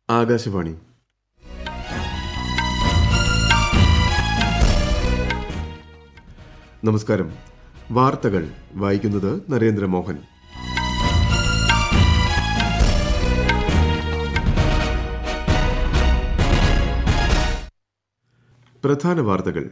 ആകാശവാണി നമസ്കാരം വാർത്തകൾ വായിക്കുന്നത് നരേന്ദ്രമോഹൻ പ്രധാന വാർത്തകൾ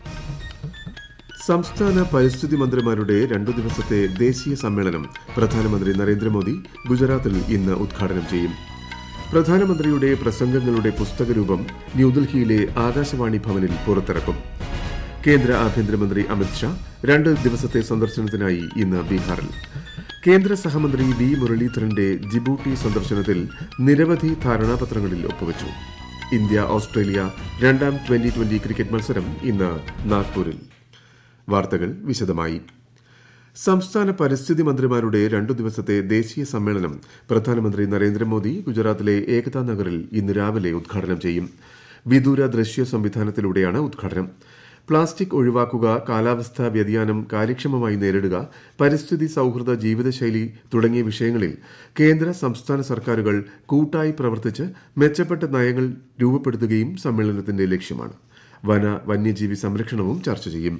സംസ്ഥാന പരിസ്ഥിതി മന്ത്രിമാരുടെ രണ്ടു ദിവസത്തെ ദേശീയ സമ്മേളനം പ്രധാനമന്ത്രി നരേന്ദ്രമോദി ഗുജറാത്തിൽ ഇന്ന് ഉദ്ഘാടനം ചെയ്യും പ്രധാനമന്ത്രിയുടെ പ്രസംഗങ്ങളുടെ പുസ്തകരൂപം ന്യൂഡൽഹിയിലെ ആകാശവാണി ഭവനിൽ പുറത്തിറക്കും കേന്ദ്ര ആഭ്യന്തരമന്ത്രി അമിത്ഷാ രണ്ട് ദിവസത്തെ സന്ദർശനത്തിനായി ഇന്ന് ബീഹാറിൽ കേന്ദ്ര സഹമന്ത്രി വി മുരളീധരന്റെ ജിബൂട്ടി സന്ദർശനത്തിൽ നിരവധി ധാരണാപത്രങ്ങളിൽ ഒപ്പുവച്ചു ഇന്ത്യ ഓസ്ട്രേലിയ രണ്ടാം ട്വന്റി ട്വന്റി ക്രിക്കറ്റ് മത്സരം ഇന്ന് നാഗ്പൂരിൽ വാർത്തകൾ വിശദമായി സംസ്ഥാന പരിസ്ഥിതി മന്ത്രിമാരുടെ രണ്ടു ദിവസത്തെ ദേശീയ സമ്മേളനം പ്രധാനമന്ത്രി നരേന്ദ്രമോദി ഗുജറാത്തിലെ ഏകതാ നഗറിൽ ഇന്ന് രാവിലെ ഉദ്ഘാടനം ചെയ്യും വിദൂര ദൃശ്യ സംവിധാനത്തിലൂടെയാണ് ഉദ്ഘാടനം പ്ലാസ്റ്റിക് ഒഴിവാക്കുക കാലാവസ്ഥാ വ്യതിയാനം കാര്യക്ഷമമായി നേരിടുക പരിസ്ഥിതി സൌഹൃദ ജീവിതശൈലി തുടങ്ങിയ വിഷയങ്ങളിൽ കേന്ദ്ര സംസ്ഥാന സർക്കാരുകൾ കൂട്ടായി പ്രവർത്തിച്ച് മെച്ചപ്പെട്ട നയങ്ങൾ രൂപപ്പെടുത്തുകയും സമ്മേളനത്തിന്റെ ലക്ഷ്യമാണ് വന വന്യജീവി സംരക്ഷണവും ചർച്ച ചെയ്യും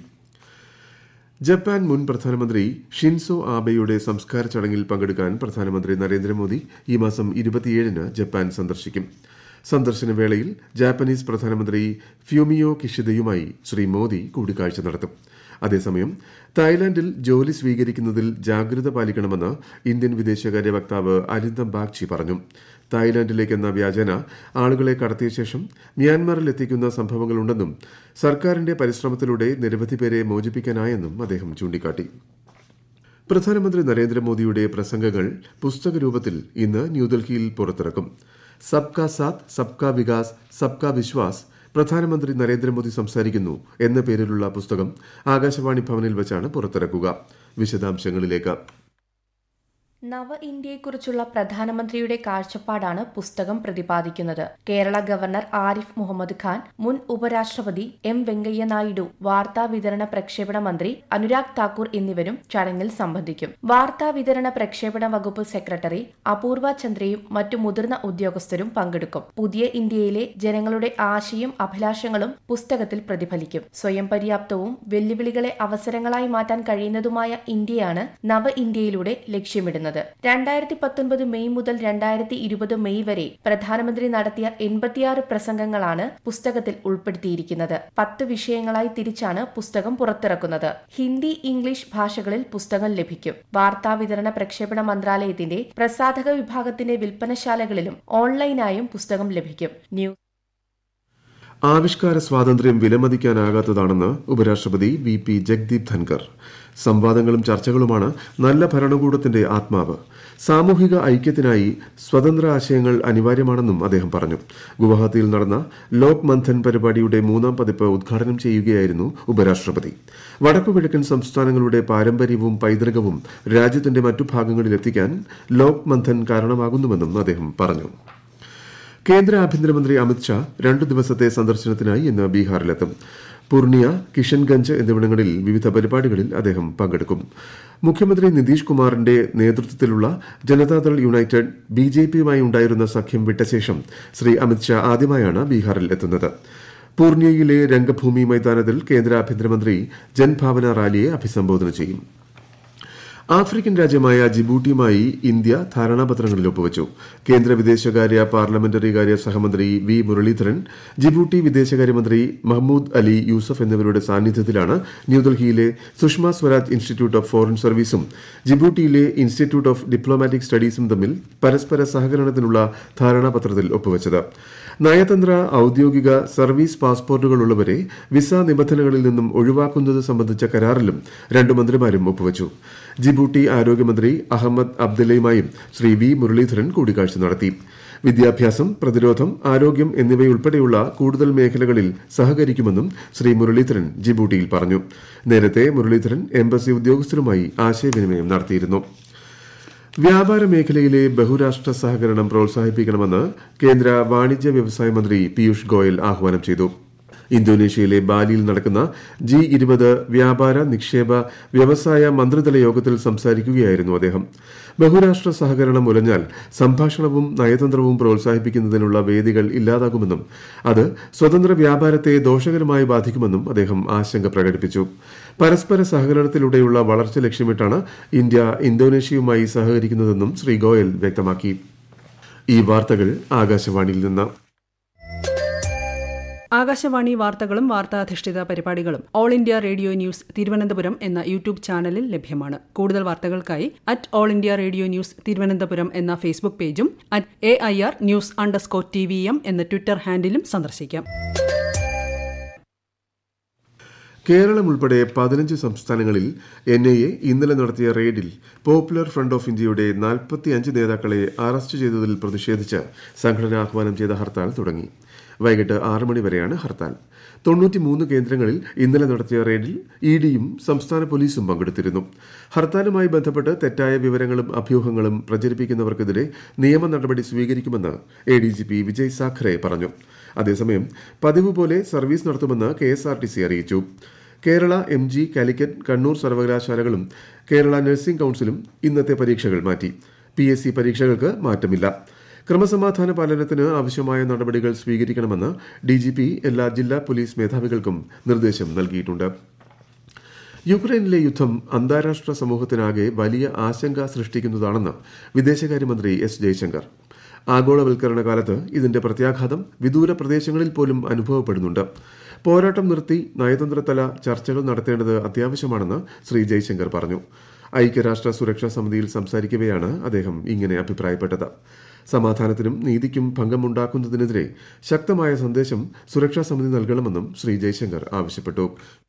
ജപ്പാൻ മുൻ പ്രധാനമന്ത്രി ഷിൻസോ ആബെയുടെ സംസ്കാര ചടങ്ങിൽ പങ്കെടുക്കാൻ പ്രധാനമന്ത്രി നരേന്ദ്രമോദി ഈ മാസം ഇരുപത്തിയേഴിന് ജപ്പാൻ സന്ദർശിക്കും സന്ദർശന വേളയിൽ ജാപ്പനീസ് പ്രധാനമന്ത്രി ഫ്യൂമിയോ കിഷിദയുമായി ശ്രീ മോദി കൂടിക്കാഴ്ച നടത്തും അതേസമയം തായ്ലാന്റിൽ ജോലി സ്വീകരിക്കുന്നതിൽ ജാഗ്രത പാലിക്കണമെന്ന് ഇന്ത്യൻ വിദേശകാര്യ വക്താവ് അരിന്ദം ബാഗ്ചി പറഞ്ഞു തായ്ലാന്റിലേക്കെന്ന വ്യാജന ആളുകളെ കടത്തിയ ശേഷം മ്യാൻമാറിൽ എത്തിക്കുന്ന സംഭവങ്ങളുണ്ടെന്നും സർക്കാരിന്റെ പരിശ്രമത്തിലൂടെ നിരവധി പേരെ മോചിപ്പിക്കാനായെന്നും അദ്ദേഹം ചൂണ്ടിക്കാട്ടി പ്രധാനമന്ത്രി നരേന്ദ്രമോദിയുടെ പ്രസംഗങ്ങൾ പുസ്തക രൂപത്തിൽ ഇന്ന് ന്യൂഡൽഹിയിൽ പുറത്തിറക്കും സബ്കാ സാത്ത് സബ്കാ വികാസ് സബ്കാ വിശ്വാസ് പ്രധാനമന്ത്രി നരേന്ദ്രമോദി സംസാരിക്കുന്നു എന്ന പേരിലുള്ള പുസ്തകം ആകാശവാണി ഭവനിൽ വെച്ചാണ് പുറത്തിറക്കുക വിശദാംശങ്ങളിലേക്ക് നവ ഇന്ത്യയെക്കുറിച്ചുള്ള പ്രധാനമന്ത്രിയുടെ കാഴ്ചപ്പാടാണ് പുസ്തകം പ്രതിപാദിക്കുന്നത് കേരള ഗവർണർ ആരിഫ് മുഹമ്മദ് ഖാൻ മുൻ ഉപരാഷ്ട്രപതി എം വെങ്കയ്യ നായിഡു വാർത്താ വിതരണ പ്രക്ഷേപണ മന്ത്രി അനുരാഗ് താക്കൂർ എന്നിവരും ചടങ്ങിൽ സംബന്ധിക്കും വാർത്താ വിതരണ പ്രക്ഷേപണ വകുപ്പ് സെക്രട്ടറി അപൂർവ ചന്ദ്രയും മറ്റു മുതിർന്ന ഉദ്യോഗസ്ഥരും പങ്കെടുക്കും പുതിയ ഇന്ത്യയിലെ ജനങ്ങളുടെ ആശയും അഭിലാഷങ്ങളും പുസ്തകത്തിൽ പ്രതിഫലിക്കും സ്വയം പര്യാപ്തവും വെല്ലുവിളികളെ അവസരങ്ങളായി മാറ്റാൻ കഴിയുന്നതുമായ ഇന്ത്യയാണ് നവ ഇന്ത്യയിലൂടെ ലക്ഷ്യമിടുന്നത് ചെയ്യുന്നത് രണ്ടായിരത്തി പത്തൊൻപത് മെയ് മുതൽ രണ്ടായിരത്തി ഇരുപത് മെയ് വരെ പ്രധാനമന്ത്രി നടത്തിയ എൺപത്തിയാറ് പ്രസംഗങ്ങളാണ് പുസ്തകത്തിൽ ഉൾപ്പെടുത്തിയിരിക്കുന്നത് പത്ത് വിഷയങ്ങളായി തിരിച്ചാണ് പുസ്തകം പുറത്തിറക്കുന്നത് ഹിന്ദി ഇംഗ്ലീഷ് ഭാഷകളിൽ പുസ്തകം ലഭിക്കും വാർത്താ വിതരണ പ്രക്ഷേപണ മന്ത്രാലയത്തിന്റെ പ്രസാധക വിഭാഗത്തിന്റെ വിൽപ്പനശാലകളിലും ഓൺലൈനായും പുസ്തകം ലഭിക്കും ന്യൂസ് ആവിഷ്കാര സ്വാതന്ത്ര്യം വിലമതിക്കാനാകാത്തതാണെന്ന് ഉപരാഷ്ട്രപതി വി പി ജഗ്ദീപ് ധൻകർ സംവാദങ്ങളും ചർച്ചകളുമാണ് നല്ല ഭരണകൂടത്തിന്റെ ആത്മാവ് സാമൂഹിക ഐക്യത്തിനായി സ്വതന്ത്ര ആശയങ്ങൾ അനിവാര്യമാണെന്നും അദ്ദേഹം പറഞ്ഞു ഗുവാഹത്തിയിൽ നടന്ന ലോക് മന്ഥൻ പരിപാടിയുടെ മൂന്നാം പതിപ്പ് ഉദ്ഘാടനം ചെയ്യുകയായിരുന്നു ഉപരാഷ്ട്രപതി വടക്കുകിഴക്കൻ സംസ്ഥാനങ്ങളുടെ പാരമ്പര്യവും പൈതൃകവും രാജ്യത്തിന്റെ മറ്റു ഭാഗങ്ങളിലെത്തിക്കാൻ ലോക് മന്ഥൻ കാരണമാകുന്നുവെന്നും അദ്ദേഹം പറഞ്ഞു കേന്ദ്ര ആഭ്യന്തരമന്ത്രി അമിത്ഷാ രണ്ടു ദിവസത്തെ സന്ദർശനത്തിനായി ഇന്ന് ബീഹാറിലെത്തും പൂർണിയ കിഷൻഗഞ്ച് എന്നിവിടങ്ങളിൽ വിവിധ പരിപാടികളിൽ അദ്ദേഹം പങ്കെടുക്കും മുഖ്യമന്ത്രി നിതീഷ് കുമാറിന്റെ നേതൃത്വത്തിലുള്ള ജനതാദൾ യുണൈറ്റഡ് ബി ജെ പിയുമായി ഉണ്ടായിരുന്ന സഖ്യം വിട്ട ശേഷം ശ്രീ അമിത്ഷാ ആദ്യമായാണ് ബീഹാറിൽ എത്തുന്നത് പൂർണിയയിലെ രംഗഭൂമി മൈതാനത്തിൽ കേന്ദ്ര ആഭ്യന്തരമന്ത്രി ജൻഭാവന റാലിയെ അഭിസംബോധന ചെയ്യും ആഫ്രിക്കൻ രാജ്യമായ ജിബൂട്ടിയുമായി ഇന്ത്യ ധാരണാപത്രങ്ങളിൽ ഒപ്പുവച്ചു കേന്ദ്ര വിദേശകാര്യ പാർലമെന്ററി കാര്യ സഹമന്ത്രി വി മുരളീധരൻ ജിബൂട്ടി വിദേശകാര്യമന്ത്രി മഹ്മൂദ് അലി യൂസഫ് എന്നിവരുടെ സാന്നിധ്യത്തിലാണ് ന്യൂഡൽഹിയിലെ Sushma Swaraj institute of foreign സർവീസും ജിബൂട്ടിയിലെ ഇൻസ്റ്റിറ്റ്യൂട്ട് ഓഫ് ഡിപ്ലോമാറ്റിക് സ്റ്റഡീസും തമ്മിൽ പരസ്പര സഹകരണത്തിനുള്ള ധാരണാപത്രത്തിൽ ഒപ്പുവച്ചത് നയതന്ത്ര ഔദ്യോഗിക സർവീസ് പാസ്പോർട്ടുകളുള്ളവരെ വിസ നിബന്ധനകളിൽ നിന്നും ഒഴിവാക്കുന്നത് സംബന്ധിച്ച കരാറിലും രണ്ടു മന്ത്രിമാരും ഒപ്പുവച്ചു ജിബൂട്ടി ആരോഗ്യമന്ത്രി അഹമ്മദ് അബ്ദുല്ലയുമായും ശ്രീ വി മുരളീധരൻ കൂടിക്കാഴ്ച നടത്തി വിദ്യാഭ്യാസം പ്രതിരോധം ആരോഗ്യം എന്നിവയുൾപ്പെടെയുള്ള കൂടുതൽ മേഖലകളിൽ സഹകരിക്കുമെന്നും ശ്രീ മുരളീധരൻ ജിബൂട്ടിയിൽ പറഞ്ഞു നേരത്തെ മുരളീധരൻ എംബസി ഉദ്യോഗസ്ഥരുമായി ആശയവിനിമയം നടത്തിയിരുന്നു വ്യാപാര മേഖലയിലെ ബഹുരാഷ്ട്ര സഹകരണം പ്രോത്സാഹിപ്പിക്കണമെന്ന് കേന്ദ്ര വാണിജ്യ വ്യവസായ മന്ത്രി പീയൂഷ് ഗോയൽ ആഹ്വാനം ചെയ്തു ഇന്തോനേഷ്യയിലെ ബാലിയിൽ നടക്കുന്ന ജി ഇരുപത് വ്യാപാര നിക്ഷേപ വ്യവസായ മന്ത്രിതല യോഗത്തിൽ സംസാരിക്കുകയായിരുന്നു അദ്ദേഹം ബഹുരാഷ്ട്ര സഹകരണം ഉലഞ്ഞാൽ സംഭാഷണവും നയതന്ത്രവും പ്രോത്സാഹിപ്പിക്കുന്നതിനുള്ള വേദികൾ ഇല്ലാതാകുമെന്നും അത് സ്വതന്ത്ര വ്യാപാരത്തെ ദോഷകരമായി ബാധിക്കുമെന്നും അദ്ദേഹം ആശങ്ക പ്രകടിപ്പിച്ചു പരസ്പര സഹകരണത്തിലൂടെയുള്ള വളർച്ച ലക്ഷ്യമിട്ടാണ് ഇന്ത്യ ഇന്തോനേഷ്യയുമായി സഹകരിക്കുന്നതെന്നും ശ്രീ ഗോയൽ വ്യക്തമാക്കി ഈ വാർത്തകൾ ആകാശവാണിയിൽ നിന്ന് ആകാശവാണി വാർത്തകളും വാർത്താധിഷ്ഠിത പരിപാടികളും all India radio news Thiruvananthapuram എന്ന യൂട്യൂബ് ചാനലിൽ ലഭ്യമാണ് കൂടുതൽ വാർത്തകൾക്കായി at all India radio news Thiruvananthapuram എന്ന ഫേസ്ബുക്ക് പേജും at A I R news underscore T V M എന്ന ട്വിറ്റർ ഹാൻഡിലും സന്ദർശിക്കാം കേരളം ഉൾപ്പെടെ പതിനഞ്ച് സംസ്ഥാനങ്ങളിൽ എൻ ഐ എ ഇന്നലെ നടത്തിയ റെയ്ഡിൽ പോപ്പുലർ ഫ്രണ്ട് ഓഫ് ഇന്ത്യയുടെ നാൽപ്പത്തിയഞ്ച് നേതാക്കളെ അറസ്റ്റ് ചെയ്തതിൽ പ്രതിഷേധിച്ച് സംഘടന ആഹ്വാനം ചെയ്ത ഹർത്താൽ തുടങ്ങി വൈകിട്ട് ആറ് മണി വരെയാണ് ഹർത്താൽ തൊണ്ണൂറ്റിമൂന്ന് കേന്ദ്രങ്ങളിൽ ഇന്നലെ നടത്തിയ റെയ്ഡിൽ ഇ ഡിയും സംസ്ഥാന പോലീസും പങ്കെടുത്തിരുന്നു ഹർത്താലുമായി ബന്ധപ്പെട്ട് തെറ്റായ വിവരങ്ങളും അഭ്യൂഹങ്ങളും പ്രചരിപ്പിക്കുന്നവർക്കെതിരെ നിയമ നടപടി സ്വീകരിക്കുമെന്ന് A D G P Vijay Sakhare പറഞ്ഞു അതേസമയം പതിവ് പോലെ സർവീസ് നടത്തുമെന്ന് K S R T C അറിയിച്ചു കേരള എം ജി കാലിക്കറ്റ് കണ്ണൂർ സർവകലാശാലകളും കേരള നഴ്സിംഗ് കൌൺസിലും ഇന്നത്തെ പരീക്ഷകൾ മാറ്റി പി എസ് സി പരീക്ഷകൾക്ക് മാറ്റമില്ല ക്രമസമാധാന പാലനത്തിന് ആവശ്യമായ നടപടികൾ സ്വീകരിക്കണമെന്ന് ഡി ജി പി എല്ലാ ജില്ലാ പോലീസ് മേധാവികൾക്കും നിർദ്ദേശം നൽകിയിട്ടുണ്ട് യുക്രൈനിലെ യുദ്ധം അന്താരാഷ്ട്ര സമൂഹത്തിനാകെ വലിയ ആശങ്ക സൃഷ്ടിക്കുന്നതാണെന്ന് വിദേശകാര്യമന്ത്രി എസ് ജയശങ്കർ ആഗോളവൽക്കരണ കാലത്ത് ഇതിന്റെ പ്രത്യാഘാതം വിദൂര പ്രദേശങ്ങളിൽ പോലും അനുഭവപ്പെടുന്നുണ്ട് പോരാട്ടം നിർത്തി നയതന്ത്രതല ചർച്ചകൾ നടത്തേണ്ടത് അത്യാവശ്യമാണെന്ന് ശ്രീ ജയശങ്കർ പറഞ്ഞു ഐക്യരാഷ്ട്ര സുരക്ഷാ സമിതിയിൽ സംസാരിക്കവെയാണ് അദ്ദേഹം ഇങ്ങനെ അഭിപ്രായപ്പെട്ടത് സമാധാനത്തിനും നീതിക്കും ഭംഗമുണ്ടാക്കുന്നതിനെതിരെ ശക്തമായ സന്ദേശം സുരക്ഷാ സമിതി നൽകണമെന്നും ശ്രീ ജയശങ്കർ ആവശ്യപ്പെട്ടു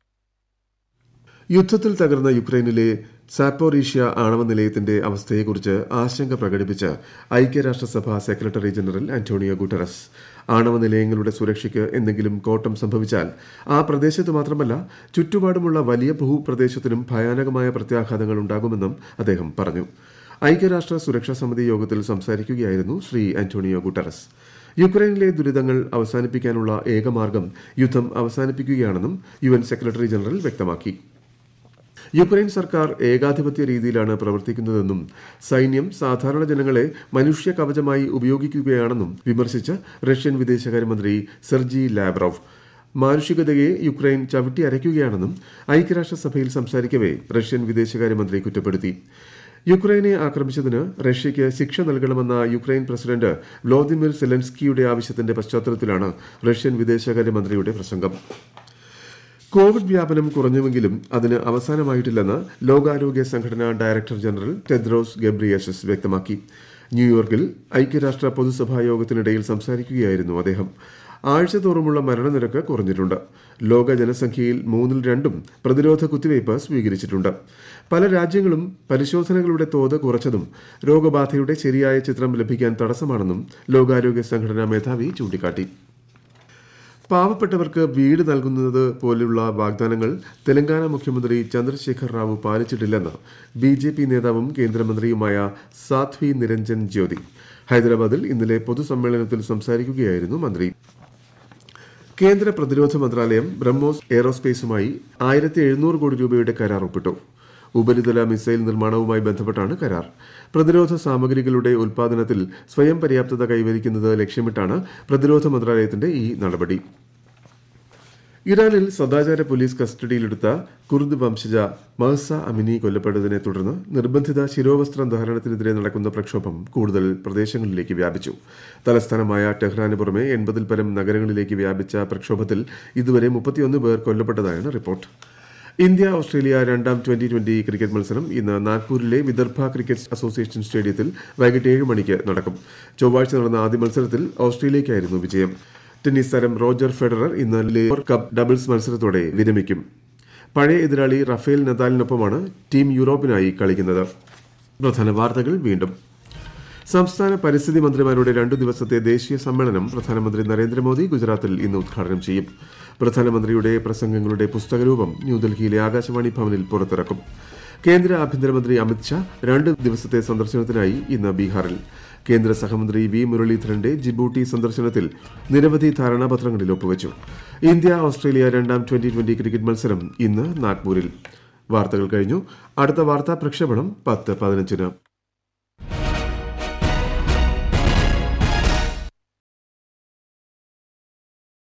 യുദ്ധത്തിൽ തകർന്ന യുക്രൈനിലെ സാപ്പോറീഷ്യ ആണവ നിലയത്തിന്റെ അവസ്ഥയെക്കുറിച്ച് ആശങ്ക പ്രകടിപ്പിച്ച് ഐക്യരാഷ്ട്രസഭ സെക്രട്ടറി ജനറൽ അന്റോണിയോ ഗുട്ടറസ് ആണവ നിലയങ്ങളുടെ സുരക്ഷയ്ക്ക് എന്തെങ്കിലും കോട്ടം സംഭവിച്ചാൽ ആ പ്രദേശത്ത് മാത്രമല്ല ചുറ്റുപാടുമുള്ള വലിയ ഭൂപ്രദേശത്തിനും ഭയാനകമായ പ്രത്യാഘാതങ്ങൾ ഉണ്ടാകുമെന്നും അദ്ദേഹം പറഞ്ഞു ഐക്യരാഷ്ട്ര സുരക്ഷാ സമിതി യോഗത്തിൽ സംസാരിക്കുകയായിരുന്നു ശ്രീ അന്റോണിയോ ഗുട്ടറസ് യുക്രൈനിലെ ദുരിതങ്ങൾ അവസാനിപ്പിക്കാനുള്ള ഏകമാർഗം യുദ്ധം അവസാനിപ്പിക്കുകയാണെന്നും യു എൻ സെക്രട്ടറി ജനറൽ വ്യക്തമാക്കി യുക്രൈൻ സർക്കാർ ഏകാധിപത്യ രീതിയിലാണ് പ്രവർത്തിക്കുന്നതെന്നും സൈന്യം സാധാരണ ജനങ്ങളെ മനുഷ്യ കവചമായി ഉപയോഗിക്കുകയാണെന്നും വിമർശിച്ച് റഷ്യൻ വിദേശകാര്യമന്ത്രി സെർജി ലാബ്രോവ് മാനുഷികതയെ യുക്രൈൻ ചവിട്ടി അരയ്ക്കുകയാണെന്നും ഐക്യരാഷ്ട്രസഭയിൽ സംസാരിക്കവെ റഷ്യൻ വിദേശകാര്യമന്ത്രി കുറ്റപ്പെടുത്തി യുക്രൈനെ ആക്രമിച്ചതിന് റഷ്യയ്ക്ക് ശിക്ഷ നൽകണമെന്ന യുക്രൈൻ പ്രസിഡന്റ് വ്ളോദിമിർ സെലൻസ്കിയുടെ ആവശ്യത്തിന്റെ പശ്ചാത്തലത്തിലാണ് റഷ്യൻ വിദേശകാര്യമന്ത്രിയുടെ പ്രസംഗം കോവിഡ് വ്യാപനം കുറഞ്ഞുവെങ്കിലും അതിന് അവസാനമായിട്ടില്ലെന്ന് ലോകാരോഗ്യ സംഘടന ഡയറക്ടർ ജനറൽ ടെദ്രോസ് ഗബ്രിയേസസ് വ്യക്തമാക്കി ന്യൂയോർക്കിൽ ഐക്യരാഷ്ട്ര പൊതുസഭാ യോഗത്തിനിടയിൽ സംസാരിക്കുകയായിരുന്നു അദ്ദേഹം ആഴ്ചതോറുമുള്ള മരണനിരക്ക് കുറഞ്ഞിട്ടുണ്ട് ലോക ജനസംഖ്യയിൽ മൂന്നിൽ രണ്ടും പ്രതിരോധ കുത്തിവയ്പ് സ്വീകരിച്ചിട്ടുണ്ട് പല രാജ്യങ്ങളും പരിശോധനകളുടെ തോത് കുറച്ചതും രോഗബാധയുടെ ശരിയായ ചിത്രം ലഭിക്കാൻ തടസ്സമാണെന്നും ലോകാരോഗ്യ സംഘടനാ മേധാവി ചൂണ്ടിക്കാട്ടി പാവപ്പെട്ടവർക്ക് വീട് നൽകുന്നത് പോലുള്ള വാഗ്ദാനങ്ങൾ തെലങ്കാന മുഖ്യമന്ത്രി ചന്ദ്രശേഖർ റാവു പാലിച്ചിട്ടില്ലെന്ന് ബി ജെ പി നേതാവും കേന്ദ്രമന്ത്രിയുമായ സാധ്വി നിരഞ്ജൻ ജ്യോതി ഹൈദരാബാദിൽ ഇന്നലെ പൊതുസമ്മേളനത്തിൽ സംസാരിക്കുകയായിരുന്നു മന്ത്രി കേന്ദ്ര പ്രതിരോധ മന്ത്രാലയം ബ്രഹ്മോസ് എയറോസ്പേസുമായി ആയിരത്തി എഴുന്നൂറ് കോടി രൂപയുടെ കരാർ ഒപ്പിട്ടു ഉപരിതല മിസൈൽ നിർമ്മാണവുമായി ബന്ധപ്പെട്ടാണ് കരാർ പ്രതിരോധ സാമഗ്രികളുടെ ഉൽപാദനത്തിൽ സ്വയം പര്യാപ്തത കൈവരിക്കുന്നത് ലക്ഷ്യമിട്ടാണ് പ്രതിരോധ മന്ത്രാലയത്തിന്റെ ഈ നടപടി ഇറാനിൽ സദാചാര പോലീസ് കസ്റ്റഡിയിലെടുത്ത കുർദ് വംശജ മഹസ അമിനി കൊല്ലപ്പെട്ടതിനെ തുടർന്ന് നിർബന്ധിത ശിരോവസ്ത്രം ധാരണത്തിനെതിരെ നടക്കുന്ന പ്രക്ഷോഭം കൂടുതൽ പ്രദേശങ്ങളിലേക്ക് വ്യാപിച്ചു തലസ്ഥാനമായ ടെഹ്റാന് പുറമെ എൺപതിൽ പരം നഗരങ്ങളിലേക്ക് വ്യാപിച്ച പ്രക്ഷോഭത്തിൽ ഇതുവരെ മുപ്പത്തിയൊന്ന് പേർ കൊല്ലപ്പെട്ടതായാണ് റിപ്പോർട്ട് ഇന്ത്യ ഓസ്ട്രേലിയ രണ്ടാം ട്വന്റി ട്വന്റി ക്രിക്കറ്റ് മത്സരം ഇന്ന് നാഗ്പൂരിലെ വിദർഭ ക്രിക്കറ്റ് അസോസിയേഷൻ സ്റ്റേഡിയത്തിൽ വൈകിട്ട് ഏഴ് മണിക്ക് നടക്കും ചൊവ്വാഴ്ച നടന്ന ആദ്യ മത്സരത്തിൽ ഓസ്ട്രേലിയയ്ക്കായിരുന്നു വിജയം ടെന്നീസ് താരം റോജർ ഫെഡറർ ഇന്ന് ലേബർ കപ്പ് ഡബിൾസ് മത്സരത്തോടെ വിരമിക്കും പഴയ എതിരാളി റഫേൽ നദാലിനൊപ്പമാണ് ടീം യൂറോപ്പിനായി കളിക്കുന്നത് പ്രധാന വാർത്തകൾ വീണ്ടും സംസ്ഥാന പരിസ്ഥിതി മന്ത്രിമാരുടെ രണ്ടു ദിവസത്തെ ദേശീയ സമ്മേളനം പ്രധാനമന്ത്രി നരേന്ദ്രമോദി ഗുജറാത്തിൽ ഇന്ന് ഉദ്ഘാടനം ചെയ്യും പ്രധാനമന്ത്രിയുടെ പ്രസംഗങ്ങളുടെ പുസ്തകരൂപം ന്യൂഡൽഹിയിലെ ആകാശവാണി ഭവനിൽ പുറത്തിറക്കും കേന്ദ്ര ആഭ്യന്തരമന്ത്രി അമിത്ഷാ രണ്ട് ദിവസത്തെ സന്ദർശനത്തിനായി ഇന്ന് ബീഹാറിൽ കേന്ദ്ര സഹമന്ത്രി വി മുരളീധരന്റെ ജിബൂട്ടി സന്ദർശനത്തിൽ നിരവധി ധാരണാപത്രങ്ങളിൽ ഒപ്പുവച്ചു ഇന്ത്യ ഓസ്ട്രേലിയ രണ്ടാം ട്വന്റി ട്വന്റി ക്രിക്കറ്റ് മത്സരം ഇന്ന് നാഗ്പൂരിൽ വാർത്തകൾ കഴിഞ്ഞു അടുത്ത വാർത്താ പ്രക്ഷേപണം പത്ത് പതിനഞ്ചിന്